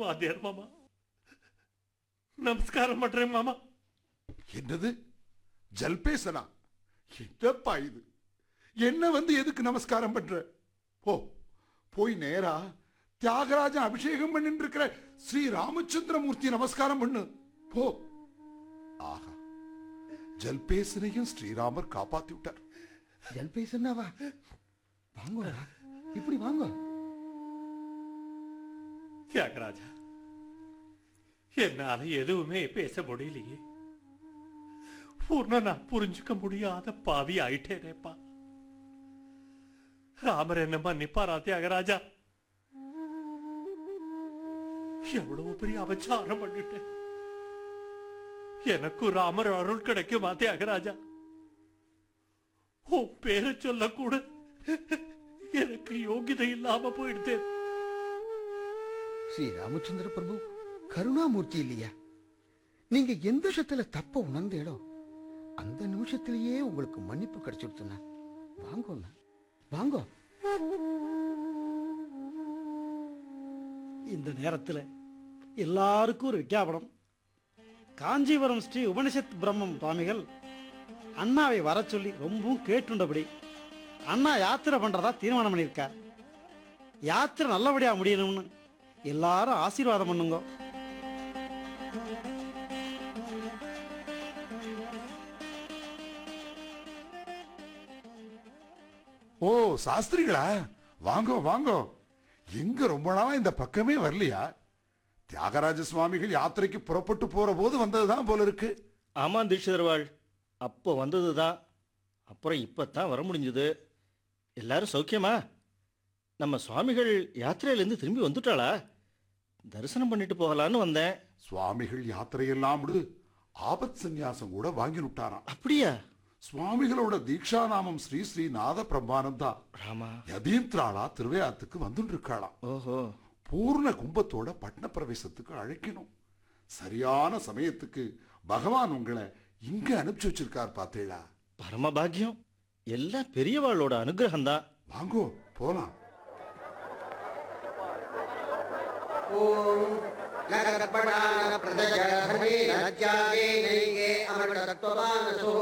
வாத்தியார் மாமா நமஸ்காரம் பண்றேன் மாமா என்னது ஜல்பேசனா என்னப்பா இது என்ன வந்து எதுக்கு நமஸ்காரம் பண்ற போ போய் நேரா தியாகராஜன் அபிஷேகம் பண்ணிட்டு இருக்கிற ஸ்ரீ ராமச்சந்திரமூர்த்தி நமஸ்காரம் பண்ணு போ ஆஹா ஜல்பேசனையும் ஸ்ரீராமர் காப்பாத்தி விட்டார் ஜல்பேசன்னாவா வாங்க இப்படி வாங்க தியாகராஜா என்னால எதுவுமே பேச முடியலையே பூர்ண நான் புரிஞ்சுக்க முடியாத பாவி ஆயிட்டேனேப்பா ராமர் என்ன மன்னிப்பாரா தியாகராஜா எவ்வளவு பெரிய அபச்சாரம் பண்ணிட்டேன் எனக்கும் ராமர் அருள் கிடைக்குமா தியாகராஜா உன் பேரை சொல்லக்கூட எனக்கு யோகிதை இல்லாம போயிடுத்தேன் ஸ்ரீ ராமச்சந்திர பிரபு கருணாமூர்த்தி இல்லையா நீங்க எந்த விஷயத்துல தப்ப உணர்ந்தேடோ அந்த நிமிஷத்திலேயே உங்களுக்கு மன்னிப்பு கிடைச்சிடுத்துண்ணா வாங்கண்ணா வாங்கோ இந்த நேரத்தில் எல்லாருக்கும் ஒரு விஞ்ஞாபனம் காஞ்சிபுரம் ஸ்ரீ உபனிஷத் பிரம்மம் சுவாமிகள் அண்ணாவை வர சொல்லி ரொம்பவும் கேட்டுண்டபடி அண்ணா யாத்திரை பண்றதா தீர்மானம் பண்ணியிருக்கார் யாத்திரை நல்லபடியா முடியணும்னு எல்லாரும் ஆசீர்வாதம் பண்ணுங்க ஓ சாஸ்திரிகளா வாங்கோ வாங்கோ எங்க ரொம்ப நாளா இந்த பக்கமே வரலையா தியாகராஜ சுவாமிகள் யாத்திரைக்கு புறப்பட்டு போற போது வந்ததுதான் போல இருக்கு ஆமாம் தீட்சிதர்வாள் அப்போ வந்தது தான் அப்புறம் இப்போ தான் வர முடிஞ்சது எல்லாரும் சௌக்கியமா நம்ம சுவாமிகள் யாத்திரையிலேருந்து திரும்பி வந்துட்டாளா தரிசனம் பண்ணிட்டு போகலான்னு வந்தேன் சுவாமிகள் யாத்திரையெல்லாம் விடு ஆபத் சந்நியாசம் கூட வாங்கி விட்டாராம் அப்படியா சுவாமிகளோட தீக்ஷா நாமம் ஸ்ரீ ஸ்ரீ நாத பிரம்மானந்தா ராமா யதீந்திராளா திருவையாத்துக்கு வந்துட்டு இருக்காளாம் ஓஹோ பூர்ண கும்பத்தோட பட்ன பிரவேசத்துக்கு அழைக்கணும் சரியான சமயத்துக்கு பகவான் உங்களை இங்க அனுப்பிச்சு வச்சிருக்கார் பார்த்தீங்களா பரமபாகியம் எல்லாம் பெரியவாளோட அனுகிரகம் தான் வாங்கோ போலாம் நகர்படான பிரதஜ தர்மே நத்யாகே நைகே அமர்தத்வமானசோ